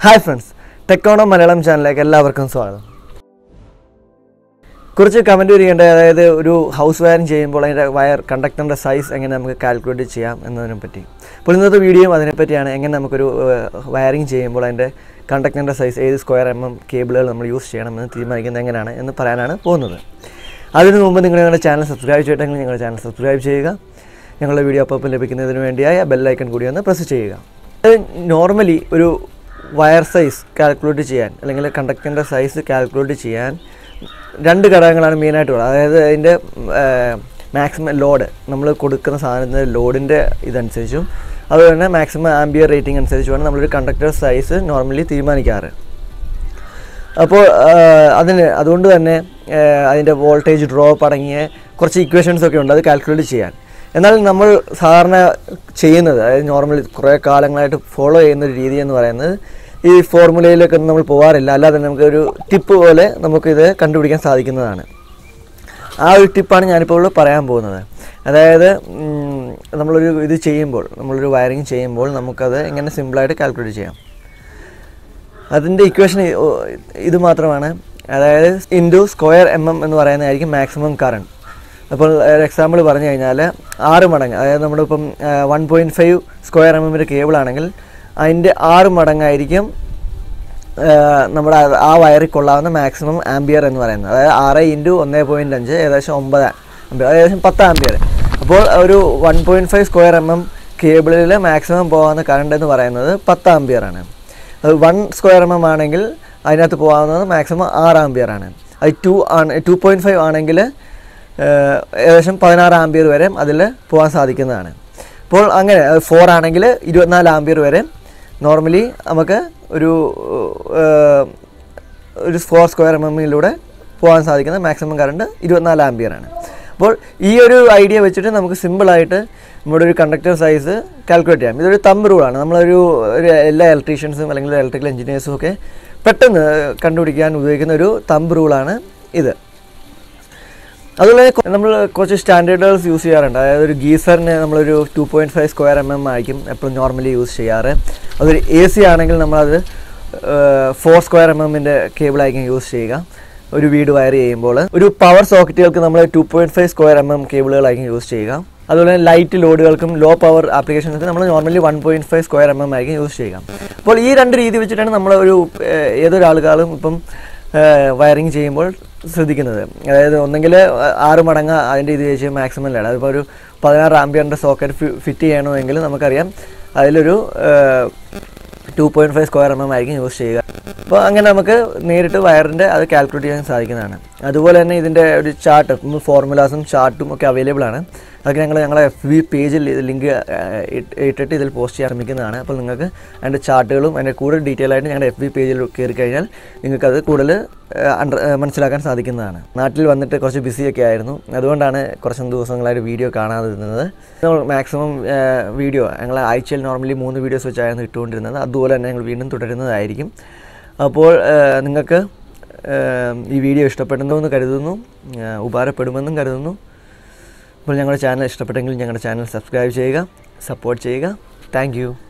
hi friends ടെക്കോണോ Malayalam ചാനലിലേക്ക് എല്ലാവർക്കും സ്വാഗതം കുറച്ച് കമൻറ്റ് വരികയുണ്ട് അതായത് ഒരു ഹൗസ് വയറിങ് ചെയ്യുമ്പോൾ അതിൻ്റെ വയർ കണ്ടക്ടറിൻ്റെ സൈസ് എങ്ങനെ നമുക്ക് കാൽക്കുലേറ്റ് ചെയ്യാം എന്നതിനെ പറ്റി അപ്പോൾ ഇന്നത്തെ വീഡിയോയും അതിനെപ്പറ്റിയാണ് എങ്ങനെ നമുക്കൊരു വയറിങ് ചെയ്യുമ്പോൾ അതിൻ്റെ കണ്ടക്ടറിൻ്റെ സൈസ് ഏത് സ്ക്വയർ എം എം കേബിളുകൾ നമ്മൾ യൂസ് ചെയ്യണമെന്ന് തീരുമാനിക്കുന്നത് എങ്ങനെയാണ് എന്ന് പറയാനാണ് പോകുന്നത് അതിനു മുമ്പ് നിങ്ങൾ ഞങ്ങളുടെ ചാനൽ സബ്സ്ക്രൈബ് ചെയ്തിട്ടെങ്കിൽ ഞങ്ങളുടെ ചാനൽ സബ്സ്ക്രൈബ് ചെയ്യുക ഞങ്ങളുടെ വീഡിയോ അപ്പം ലഭിക്കുന്നതിന് വേണ്ടിയായി ബെല്ലൈക്കൺ കൂടി ഒന്ന് പ്രസ് ചെയ്യുക നോർമലി ഒരു വയർ സൈസ് കാൽക്കുലേറ്റ് ചെയ്യാൻ അല്ലെങ്കിൽ കണ്ടക്ടറിൻ്റെ സൈസ് കാൽക്കുലേറ്റ് ചെയ്യാൻ രണ്ട് ഘടകങ്ങളാണ് മെയിനായിട്ടുള്ളത് അതായത് അതിൻ്റെ മാക്സിമം ലോഡ് നമ്മൾ കൊടുക്കുന്ന സാധനത്തിൻ്റെ ലോഡിൻ്റെ ഇതനുസരിച്ചും അതുപോലെ തന്നെ മാക്സിമം ആംബിയർ റേറ്റിംഗ് അനുസരിച്ചുമാണ് നമ്മളൊരു കണ്ടക്ടർ സൈസ് നോർമലി തീരുമാനിക്കാറ് അപ്പോൾ അതിന് അതുകൊണ്ട് തന്നെ അതിൻ്റെ വോൾട്ടേജ് ഡ്രോപ്പ് അടങ്ങിയ കുറച്ച് ഇക്വേഷൻസ് ഒക്കെ ഉണ്ട് അത് കാൽക്കുലേറ്റ് ചെയ്യാൻ എന്നാൽ നമ്മൾ സാധാരണ ചെയ്യുന്നത് അതായത് നോർമലി കുറേ കാലങ്ങളായിട്ട് ഫോളോ ചെയ്യുന്ന ഒരു രീതി എന്ന് പറയുന്നത് ഈ ഫോർമുലയിലൊക്കെ നമ്മൾ പോകാറില്ല അല്ലാതെ നമുക്കൊരു ടിപ്പ് പോലെ നമുക്കിത് കണ്ടുപിടിക്കാൻ സാധിക്കുന്നതാണ് ആ ഒരു ടിപ്പാണ് ഞാനിപ്പോൾ ഇവിടെ പറയാൻ പോകുന്നത് അതായത് ഉം, നമ്മളൊരു ഇത് ചെയ്യുമ്പോൾ നമ്മളൊരു വയറിങ് ചെയ്യുമ്പോൾ നമുക്കത് എങ്ങനെ സിമ്പിളായിട്ട് കാൽക്കുലേറ്റ് ചെയ്യാം അതിൻ്റെ ഇക്വേഷൻ ഇത് മാത്രമാണ് അതായത് ഇൻറ്റു സ്ക്വയർ എം എം എന്ന് പറയുന്നതായിരിക്കും മാക്സിമം കറണ്ട് അപ്പോൾ ഒരു എക്സാമ്പിൾ പറഞ്ഞു കഴിഞ്ഞാൽ ആറ് മടങ്ങ് അതായത് നമ്മളിപ്പം one point five square M എമ്മിൻ്റെ കേബിൾ ആണെങ്കിൽ അതിൻ്റെ ആറ് മടങ്ങായിരിക്കും ആ, നമ്മുടെ അത് ആ വയറിൽ കൊള്ളാവുന്ന മാക്സിമം ആംബിയർ എന്ന് പറയുന്നത് അതായത് ആറ് ഇൻറ്റു ഒന്ന് പോയിൻറ്റ് അഞ്ച് ഏകദേശം ഒമ്പത് ആംബിയർ ഏകദേശം പത്ത് ആംബിയർ അപ്പോൾ ഒരു one point five square M M കേബിളിൽ മാക്സിമം പോകാവുന്ന കറണ്ട് എന്ന് പറയുന്നത് പത്ത് ആംബിയർ ആണ് അത് വൺ സ്ക്വയർ എം എം ആണെങ്കിൽ അതിനകത്ത് പോകാവുന്നത് മാക്സിമം ആറ് ആംബിയർ ആണ് അത് ടു ആണ് ടു പോയിൻറ്റ് ഫൈവ് ആണെങ്കിൽ ഏഹ്, ഏകദേശം പതിനാറ് ആംബിയർ വരെ അതിൽ പോകാൻ സാധിക്കുന്നതാണ് അപ്പോൾ അങ്ങനെ ഫോർ ആണെങ്കിൽ ഇരുപത്തിനാല് ആംബിയർ വരെ നോർമലി നമുക്ക് ഒരു ഏഹ്, ഒരു ഫോർ സ്ക്വയർ എം എമ്മിലൂടെ പോകാൻ സാധിക്കുന്ന മാക്സിമം കറണ്ട് ഇരുപത്തിനാല് ആംബിയർ ആണ് അപ്പോൾ ഈ ഒരു ഐഡിയ വെച്ചിട്ട് നമുക്ക് സിമ്പിളായിട്ട് നമ്മുടെ ഒരു കണ്ടക്ടർ സൈസ് കാൽക്കുലേറ്റ് ചെയ്യാം ഇതൊരു തമ്പ് റൂളാണ് നമ്മളൊരു ഒരു എല്ലാ ഇലക്ട്രീഷ്യൻസും അല്ലെങ്കിൽ ഇലക്ട്രിക്കൽ എഞ്ചിനീയേഴ്സും ഒക്കെ പെട്ടെന്ന് കണ്ടുപിടിക്കാൻ ഉപയോഗിക്കുന്ന ഒരു തമ്പ് റൂളാണ് ഇത് അതുപോലെ കൊ- നമ്മൾ കുറച്ച് സ്റ്റാൻഡേർഡുകൾസ് യൂസ് ചെയ്യാറുണ്ട് അതായത് ഒരു ഗീസറിന് നമ്മളൊരു two point five square M M ആയിരിക്കും എപ്പോഴും നോർമലി യൂസ് ചെയ്യാറ് അതൊരു എ സി ആണെങ്കിൽ നമ്മളത് ഫോർ സ്ക്വയർ എം എമ്മിൻ്റെ കേബിളായിരിക്കും യൂസ് ചെയ്യുക ഒരു വീട് വയർ ചെയ്യുമ്പോൾ ഒരു പവർ സോക്കറ്റുകൾക്ക് നമ്മൾ two point five square M M കേബിളുകളായിരിക്കും യൂസ് ചെയ്യുക അതുപോലെ തന്നെ ലൈറ്റ് ലോഡുകൾക്കും ലോ പവർ ആപ്ലിക്കേഷൻസ് നമ്മൾ normally one point five square M M ആയിരിക്കും യൂസ് ചെയ്യുക അപ്പോൾ ഈ രണ്ട് രീതി വെച്ചിട്ടാണ് നമ്മൾ ഒരു ഏഹ്, ഏതൊരാൾക്കാളും ഇപ്പം വയറിങ് ചെയ്യുമ്പോൾ ശ്രദ്ധിക്കുന്നത് അതായത് ഒന്നെങ്കിൽ ആറ് മടങ്ങ് അതിൻ്റെ ഇത് വെച്ച് മാക്സിമം ലേഡ് അതിപ്പോൾ ഒരു പതിനാറ് ആംബിയറിൻ്റെ സോക്കറ്റ് ഫിറ്റ് ചെയ്യണമെങ്കിൽ നമുക്കറിയാം അതിലൊരു two point five square M M ആയിരിക്കും യൂസ് ചെയ്യുക അപ്പോൾ അങ്ങനെ നമുക്ക് നേരിട്ട് വയറിൻ്റെ അത് കാൽക്കുലേറ്റ് ചെയ്യാൻ സാധിക്കുന്നതാണ് അതുപോലെ തന്നെ ഇതിൻ്റെ ഒരു ചാർട്ട് ഫോർമുലാസും ചാർട്ടും ഒക്കെ അവൈലബിൾ ആണ് അതൊക്കെ ഞങ്ങൾ ഞങ്ങളെ എഫ് ബി പേജിൽ ലിങ്ക് ഇട്ടിട്ട് ഇതിൽ പോസ്റ്റ് ചെയ്യാൻ ശ്രമിക്കുന്നതാണ് അപ്പോൾ നിങ്ങൾക്ക് അതിൻ്റെ ചാർട്ടുകളും അതിൻ്റെ കൂടുതൽ ഡീറ്റെയിൽ ആയിട്ട് ഞങ്ങളുടെ എഫ് ബി പേജിൽ കയറി കഴിഞ്ഞാൽ നിങ്ങൾക്കത് കൂടുതൽ അണ്ടർ മനസ്സിലാക്കാൻ സാധിക്കുന്നതാണ് നാട്ടിൽ വന്നിട്ട് കുറച്ച് ബിസിയൊക്കെ ആയിരുന്നു അതുകൊണ്ടാണ് കുറച്ച് ദിവസങ്ങളായിട്ട് വീഡിയോ കാണാതിരുന്നത് നമ്മൾ മാക്സിമം വീഡിയോ ഞങ്ങൾ ആഴ്ചയിൽ നോർമലി മൂന്ന് വീഡിയോസ് വെച്ചായിരുന്നു ഇട്ടുകൊണ്ടിരുന്നത് അതുപോലെ തന്നെ ഞങ്ങൾ വീണ്ടും തുടരുന്നതായിരിക്കും അപ്പോൾ ഏഹ്, നിങ്ങൾക്ക് ഏഹ്, ഈ വീഡിയോ ഇഷ്ടപ്പെടുന്നു കരുതുന്നു ഏഹ്, ഉപകാരപ്പെടുമെന്നും കരുതുന്നു അപ്പോൾ ഞങ്ങളുടെ ചാനൽ ഇഷ്ടപ്പെട്ടെങ്കിൽ ഞങ്ങളുടെ ചാനൽ സബ്സ്ക്രൈബ് ചെയ്യുക സപ്പോർട്ട് ചെയ്യുക താങ്ക്